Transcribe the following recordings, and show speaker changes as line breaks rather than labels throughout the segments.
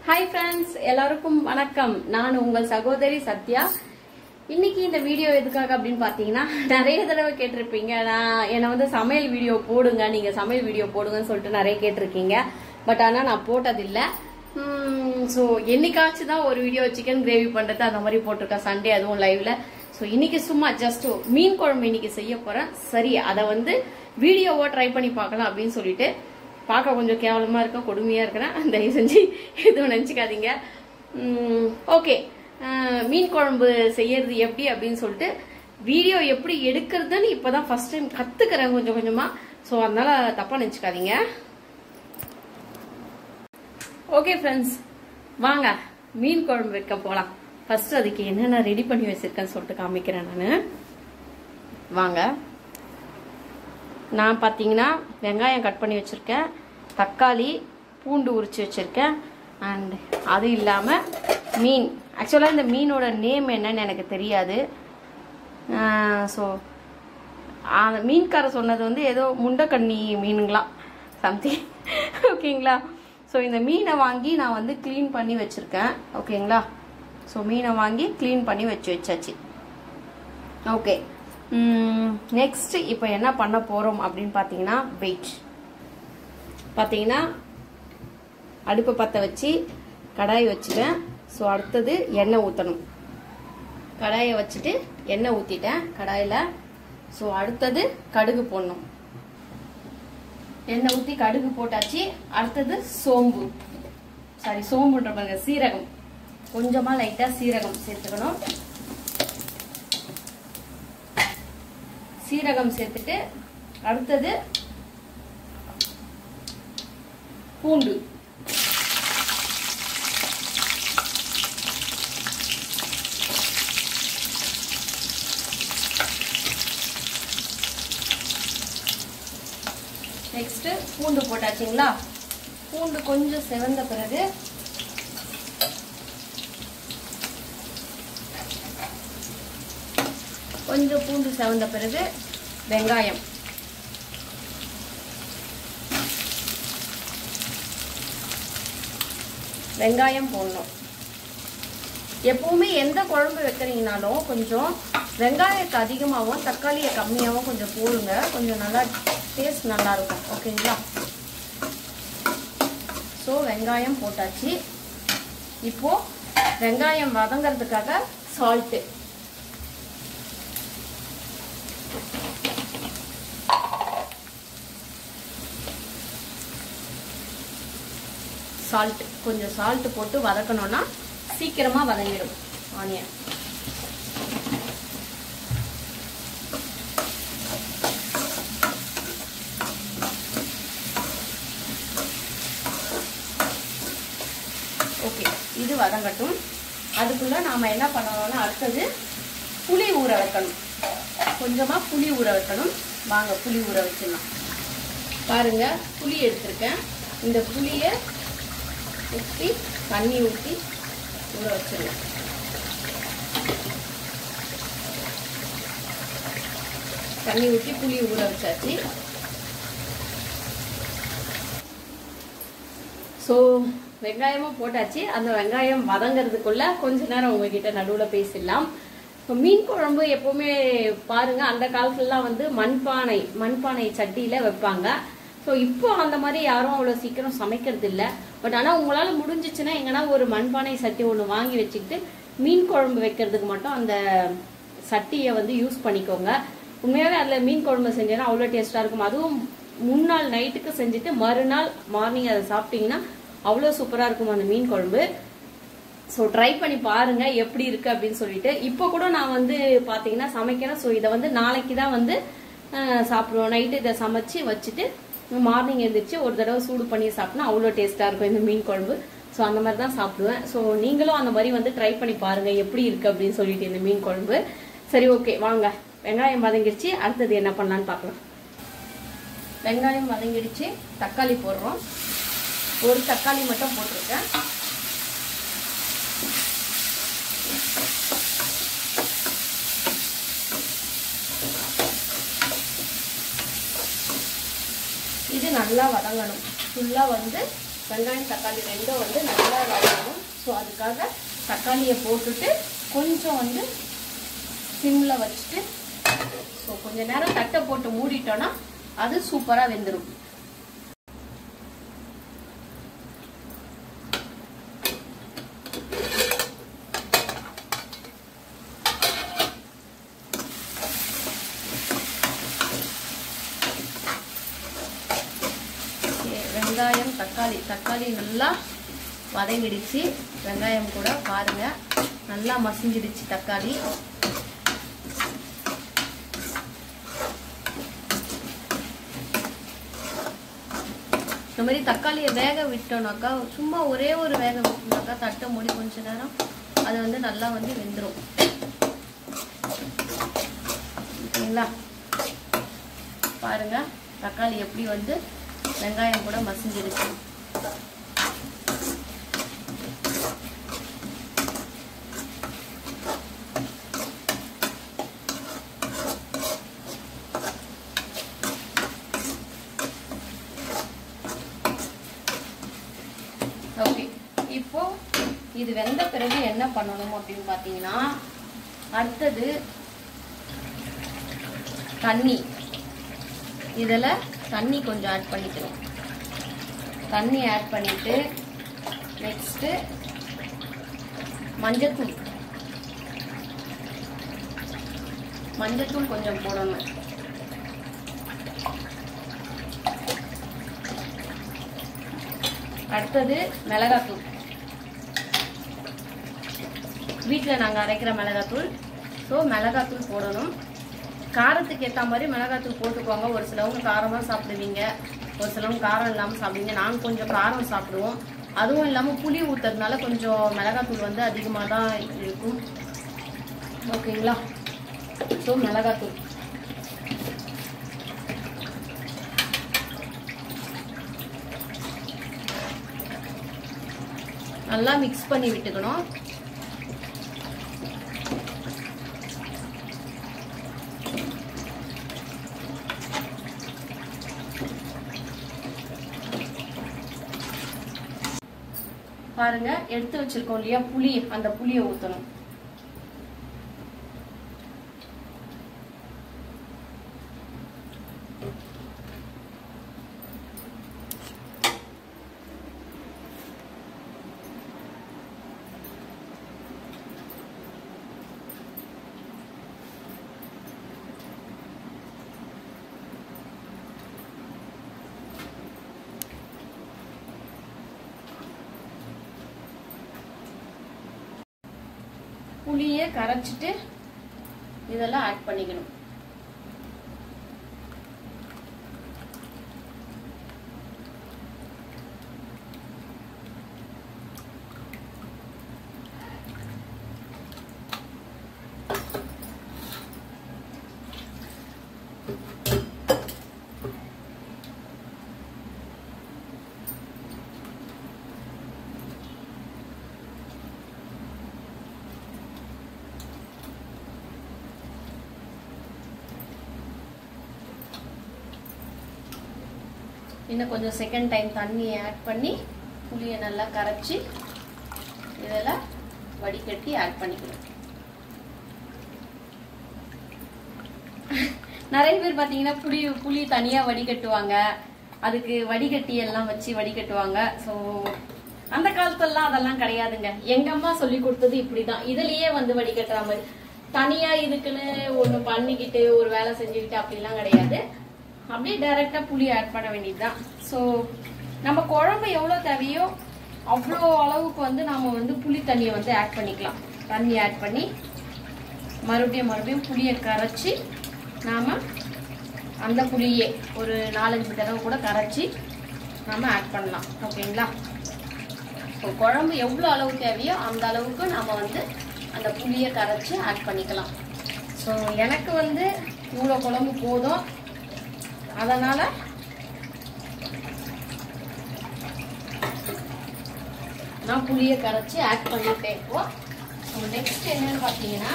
hi friends எல்லாருக்கும் வணக்கம் நான் உங்கள் சகோதரி சத்யா இன்னைக்கு இந்த வீடியோ எதுக்காக அப்படின்னு பார்த்தீங்கன்னா நிறைய தடவை கேட்டிருப்பீங்க நான் என்னை வந்து சமையல் வீடியோ போடுங்க நீங்க சமையல் வீடியோ போடுங்கன்னு சொல்லிட்டு நிறைய கேட்டிருக்கீங்க பட் ஆனால் நான் போட்டதில்லை ஸோ என்னைக்காச்சும் தான் ஒரு வீடியோ சிக்கன் கிரேவி பண்ணுறது அந்த மாதிரி போட்டிருக்கேன் சண்டே அதுவும் லைவ்ல ஸோ இன்னைக்கு சும்மா ஜஸ்ட் மீன் குழம்பு இன்னைக்கு செய்ய போறேன் சரி அதை வந்து வீடியோவா ட்ரை பண்ணி பார்க்கலாம் அப்படின்னு சொல்லிட்டு பார்க்க கொஞ்சம் கேவலமா இருக்க கொடுமையா இருக்கிறேன் தயவு செஞ்சு எதுவும் நினச்சிக்காதீங்க ஓகே மீன் குழம்பு செய்யறது எப்படி அப்படின்னு சொல்லிட்டு வீடியோ எப்படி எடுக்கிறதுன்னு இப்போதான் ஃபர்ஸ்ட் டைம் கத்துக்கிறேன் கொஞ்சம் கொஞ்சமா ஸோ அதனால தப்பா நினச்சிக்காதீங்க ஓகே ஃப்ரெண்ட்ஸ் வாங்க மீன் குழம்பு வைக்க போகலாம் ஃபர்ஸ்ட் அதுக்கு என்னென்ன ரெடி பண்ணி வச்சிருக்கேன்னு சொல்லிட்டு காமிக்கிறேன் நான் வாங்க நான் பார்த்தீங்கன்னா வெங்காயம் கட் பண்ணி வச்சுருக்கேன் தக்காளி பூண்டு உரிச்சு வச்சுருக்கேன் அண்ட் அது இல்லாமல் மீன் ஆக்சுவலாக இந்த மீனோட நேம் என்னன்னு எனக்கு தெரியாது ஸோ அந்த மீன்கார சொன்னது வந்து ஏதோ முண்டக்கண்ணி மீனுங்களாம் சம்திங் ஓகேங்களா ஸோ இந்த மீனை வாங்கி நான் வந்து க்ளீன் பண்ணி வச்சுருக்கேன் ஓகேங்களா ஸோ மீனை வாங்கி க்ளீன் பண்ணி வச்சு வச்சாச்சு ஓகே நெக்ஸ்ட் இப்போ என்ன பண்ண போகிறோம் அப்படின்னு பார்த்தீங்கன்னா வெயிட் பார்த்தீங்கன்னா அடுப்பை பற்ற வச்சு கடாய் வச்சுட்டேன் ஸோ அடுத்தது எண்ணெய் ஊற்றணும் கடாயை வச்சுட்டு எண்ணெய் ஊற்றிட்டேன் கடாயில் ஸோ அடுத்தது கடுகு போடணும் எண்ணெய் ஊற்றி கடுகு போட்டாச்சு அடுத்தது சோம்பு சாரி சோம்புன்ற பாருங்க சீரகம் கொஞ்சமாக லைட்டாக சீரகம் சேர்த்துக்கணும் சீரகம் சேர்த்துட்டு அடுத்தது பூண்டு நெக்ஸ்ட் பூண்டு போட்டாச்சுங்களா பூண்டு கொஞ்சம் செவந்த பிறகு கொஞ்சம் பூண்டு செவந்த பிறகு வெங்காயம் வெங்காயம் போடணும் எப்பவுமே எந்த குழம்பு வைக்கிறீங்கனாலும் கொஞ்சம் வெங்காயத்தை அதிகமாகவும் தக்காளியை கம்மியாகவும் கொஞ்சம் போடுங்க கொஞ்சம் நல்லா டேஸ்ட் நல்லா இருக்கும் ஓகேங்களா ஸோ வெங்காயம் போட்டாச்சு இப்போ வெங்காயம் வதங்கிறதுக்காக சால்ட்டு சால்ட் கொஞ்சம் சால்ட் போட்டு வதக்கணும்னா சீக்கிரமா வதங்கிடும் ஆனியன் ஓகே இது வதங்கட்டும் அதுக்குள்ள நாம என்ன பண்ணணும்னா அடுத்தது புளி ஊற வைக்கணும் கொஞ்சமா புளி ஊற வைக்கணும் வாங்க புளி ஊற வச்சிடலாம் பாருங்க புளி எடுத்திருக்கேன் இந்த புளியை ஊற்றி தண்ணி ஊற்றி ஊற வச்சிடலாம் தண்ணி ஊற்றி புளி ஊற வச்சாச்சு ஸோ வெங்காயமும் போட்டாச்சு அந்த வெங்காயம் வதங்கிறதுக்குள்ள கொஞ்ச நேரம் உங்ககிட்ட நடுவில் பேசிடலாம் இப்போ மீன் குழம்பு எப்பவுமே பாருங்க அந்த காலத்துலலாம் வந்து மண்பானை மண்பானை சட்டியில வைப்பாங்க ஸோ இப்போ அந்த மாதிரி யாரும் அவ்வளோ சீக்கிரம் சமைக்கிறது இல்லை பட் ஆனால் உங்களால் முடிஞ்சிச்சுன்னா எங்கன்னா ஒரு மண்பானை சட்டி ஒன்று வாங்கி வச்சுக்கிட்டு மீன் குழம்பு வைக்கிறதுக்கு மட்டும் அந்த சட்டியை வந்து யூஸ் பண்ணிக்கோங்க உண்மையாகவே அதில் மீன் குழம்பு செஞ்சேன்னா அவ்வளோ டேஸ்ட்டாக இருக்கும் அதுவும் முன்னாள் நைட்டுக்கு செஞ்சுட்டு மறுநாள் மார்னிங் அதை சாப்பிட்டீங்கன்னா அவ்வளோ சூப்பராக இருக்கும் அந்த மீன் குழம்பு ஸோ ட்ரை பண்ணி பாருங்க எப்படி இருக்கு அப்படின்னு சொல்லிட்டு இப்போ கூட நான் வந்து பார்த்தீங்கன்னா சமைக்கிறேன் ஸோ இதை வந்து நாளைக்கு தான் வந்து சாப்பிடுவோம் நைட்டு இதை சமைச்சு வச்சுட்டு மார்னிங் எழுந்திரிச்சு ஒரு தடவை சூடு பண்ணி சாப்பிட்டா அவ்வளோ டேஸ்ட்டாக இருக்கும் இந்த மீன் குழம்பு ஸோ அந்த மாதிரி தான் சாப்பிடுவேன் ஸோ நீங்களும் அந்த மாதிரி வந்து ட்ரை பண்ணி பாருங்க எப்படி இருக்கு அப்படின்னு சொல்லிட்டு இந்த மீன் குழம்பு சரி ஓகே வாங்க வெங்காயம் வதங்கிடுச்சு அடுத்தது என்ன பண்ணலான்னு பார்க்கலாம் வெங்காயம் வதங்கிடுச்சு தக்காளி போடுறோம் ஒரு தக்காளி மட்டும் போட்டிருக்கேன் இது நல்லா வதங்கணும் ஃபுல்லாக வந்து வெங்காயம் தக்காளி ரெண்டும் வந்து நல்லா வதங்கணும் ஸோ அதுக்காக தக்காளியை போட்டுட்டு கொஞ்சம் வந்து சிம்மில் வச்சுட்டு ஸோ கொஞ்ச நேரம் தட்டை போட்டு மூடிட்டோன்னா அது சூப்பராக வெந்துடும் Okay, வெங்காயம் தக்காளி தக்காளி நல்லா வதங்கிடுச்சு வெங்காயம் கூட பாருங்க நல்லா மசிஞ்சிடுச்சு தக்காளி இந்த மாதிரி தக்காளியை வேக விட்டோம்னாக்கா சும்மா ஒரே ஒரு வேக விட்டோம்னாக்கா தட்டை மூடி கொஞ்ச நேரம் அது வந்து நல்லா வந்து வெந்துடும் ஓகேங்களா பாருங்க தக்காளி எப்படி வந்து வெங்காயம் கூட மசிஞ்சிருச்சு ஓகே இப்போ இது வெந்த பிறகு என்ன பண்ணணும் அப்படின்னு பார்த்தீங்கன்னா அடுத்தது தண்ணி இதில் தண்ணி கொஞ்சம் ஆட் பண்ணிக்கணும் தண்ணி ஆட் பண்ணிட்டு நெக்ஸ்ட்டு மஞ்சத்தூள் மஞ்சத்தூள் கொஞ்சம் போடணும் அடுத்தது மிளகாத்தூள் வீட்டில் நாங்கள் அரைக்கிற மிளகாத்தூள் ஸோ மிளகாத்தூள் போடணும் காரத்துக்கு ஏற்ற மாதிரி மிளகாத்தூள் போட்டுக்கோங்க ஒரு சிலவங்க காரமாக சாப்பிடுவீங்க ஒரு சிலவங்க காரம் இல்லாமல் சாப்பிடுவீங்க நாங்கள் கொஞ்சம் காரம் சாப்பிடுவோம் அதுவும் இல்லாமல் புளி ஊற்றுறதுனால கொஞ்சம் மிளகாத்தூள் வந்து அதிகமாக தான் இருக்கும் ஓகேங்களா ஸோ மிளகாத்தூள் நல்லா மிக்ஸ் பண்ணி விட்டுக்கணும் பாருங்க எடுத்து வச்சிருக்கோம் இல்லையா புளி அந்த புளியை ஊத்தணும் புளியை கரைச்சிட்டு இதெல்லாம் ஆட் பண்ணிக்கணும் இன்னும் கொஞ்சம் செகண்ட் டைம் தண்ணியை ஆட் பண்ணி புளியை நல்லா கரைச்சி இதெல்லாம் வடிகட்டி ஆட் பண்ணிக்கணும் நிறைய பேர் பாத்தீங்கன்னா புளி புளி தனியா வடிகட்டுவாங்க அதுக்கு வடிகட்டி எல்லாம் வச்சு வடிகட்டுவாங்க ஸோ அந்த காலத்துலலாம் அதெல்லாம் கிடையாதுங்க எங்க அம்மா சொல்லி கொடுத்தது இப்படிதான் இதுலயே வந்து வடிகட்டுற மாதிரி தனியா இதுக்குன்னு ஒண்ணு பண்ணிக்கிட்டு ஒரு வேலை செஞ்சுக்கிட்டு அப்படிலாம் கிடையாது அப்படியே டைரக்டா புளி ஆட் பண்ண வேண்டியதுதான் ஸோ நம்ம குழம்பு எவ்வளவு தேவையோ அவ்வளோ அளவுக்கு வந்து நாம வந்து புளி தண்ணியை வந்து ஆட் பண்ணிக்கலாம் தண்ணி ஆட் பண்ணி மறுபடியும் மறுபடியும் புளியை கரைச்சி நாம அந்த புளியே ஒரு நாலஞ்சு தடவை கூட கரைச்சி நாம ஆட் பண்ணலாம் ஓகேங்களா ஸோ குழம்பு எவ்வளோ அளவு தேவையோ அந்த அளவுக்கு நாம வந்து அந்த புளியை கரைச்சி ஆட் பண்ணிக்கலாம் ஸோ எனக்கு வந்து இவ்வளோ குழம்பு போதும் அதனால நான் புளியை கரைச்சி ஆட் பண்ணிட்டேன் இப்போ ஸோ நெக்ஸ்ட் என்னன்னு பார்த்தீங்கன்னா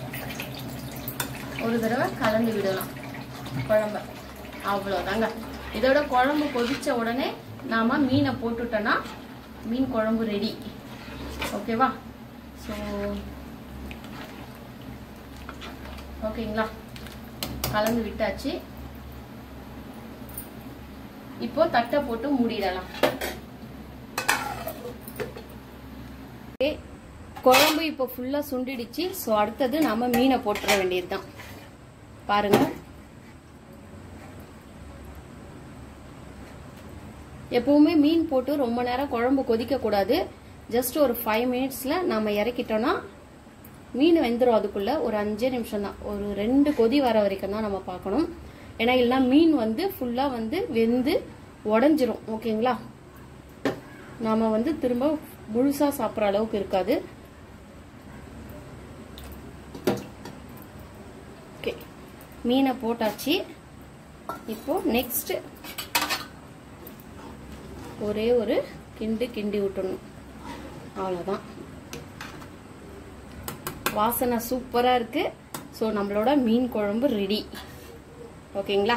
ஒரு தடவை கலந்து விடலாம் குழம்ப அவ்வளோதாங்க இதோட குழம்பு கொதிச்ச உடனே நாம மீனை போட்டுட்டோம்னா மீன் குழம்பு ரெடி ஓகேவா ஸோ ஓகேங்களா கலந்து விட்டாச்சு இப்போ தட்டை போட்டு மூடிடலாம் Okay, குழம்பு இப்போ ஃபுல்லா சுண்டிடுச்சு ஸோ அடுத்தது நாம மீனை போட்டுற வேண்டியதுதான் பாருங்க எப்பவுமே மீன் போட்டு ரொம்ப நேரம் குழம்பு கொதிக்க கூடாது ஜஸ்ட் ஒரு ஃபைவ் மினிட்ஸ்ல நம்ம இறக்கிட்டோம்னா மீன் வெந்துடும் அதுக்குள்ள ஒரு அஞ்சு நிமிஷம் தான் ஒரு ரெண்டு கொதி வர வரைக்கும் தான் நம்ம பார்க்கணும் ஏன்னா இல்லைன்னா மீன் வந்து ஃபுல்லா வந்து வெந்து உடஞ்சிரும் ஓகேங்களா நாம வந்து திரும்ப முழுசா சாப்பிட்ற அளவுக்கு இருக்காது ஓகே மீனை போட்டாச்சு இப்போ நெக்ஸ்ட் ஒரே ஒரு கிண்டு கிண்டி விட்டணும் அவ்வளோதான் வாசனை சூப்பராக இருக்கு ஸோ நம்மளோட மீன் குழம்பு ரெடி ஓகேங்களா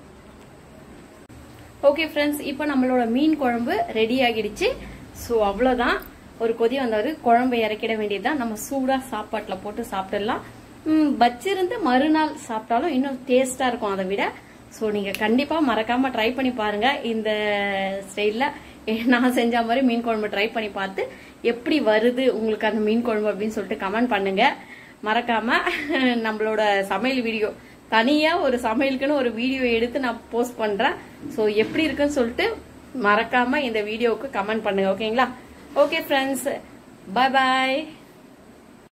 ஓகே ஃப்ரெண்ட்ஸ் இப்போ நம்மளோட மீன் குழம்பு ரெடி ஆகிடுச்சு ஸோ அவ்வளோதான் ஒரு கொதி வந்தவர் குழம்பு இறக்கிட வேண்டியதுதான் நம்ம சூடாக சாப்பாட்டில் போட்டு சாப்பிட்டுடலாம் ம், வச்சிருந்து மறுநாள் சாப்பிட்டாலும் இன்னும் டேஸ்டாக இருக்கும் அதை விட ஸோ நீங்கள் கண்டிப்பாக மறக்காமல் ட்ரை பண்ணி பாருங்க இந்த ஸ்டைலில் நான் செஞ்ச மாதிரி மீன் குழம்பு ட்ரை பண்ணி பார்த்து எப்படி வருது உங்களுக்கு அந்த மீன் குழம்பு அப்படின்னு சொல்லிட்டு கமெண்ட் பண்ணுங்க மறக்காம நம்மளோட சமையல் வீடியோ தனியா ஒரு சமையலுக்குன்னு ஒரு வீடியோ எடுத்து நான் போஸ்ட் பண்றேன் ஸோ எப்படி இருக்குன்னு சொல்லிட்டு மறக்காம இந்த வீடியோவுக்கு கமெண்ட் பண்ணுங்க ஓகேங்களா ஓகே ஃப்ரெண்ட்ஸ் பை பாய்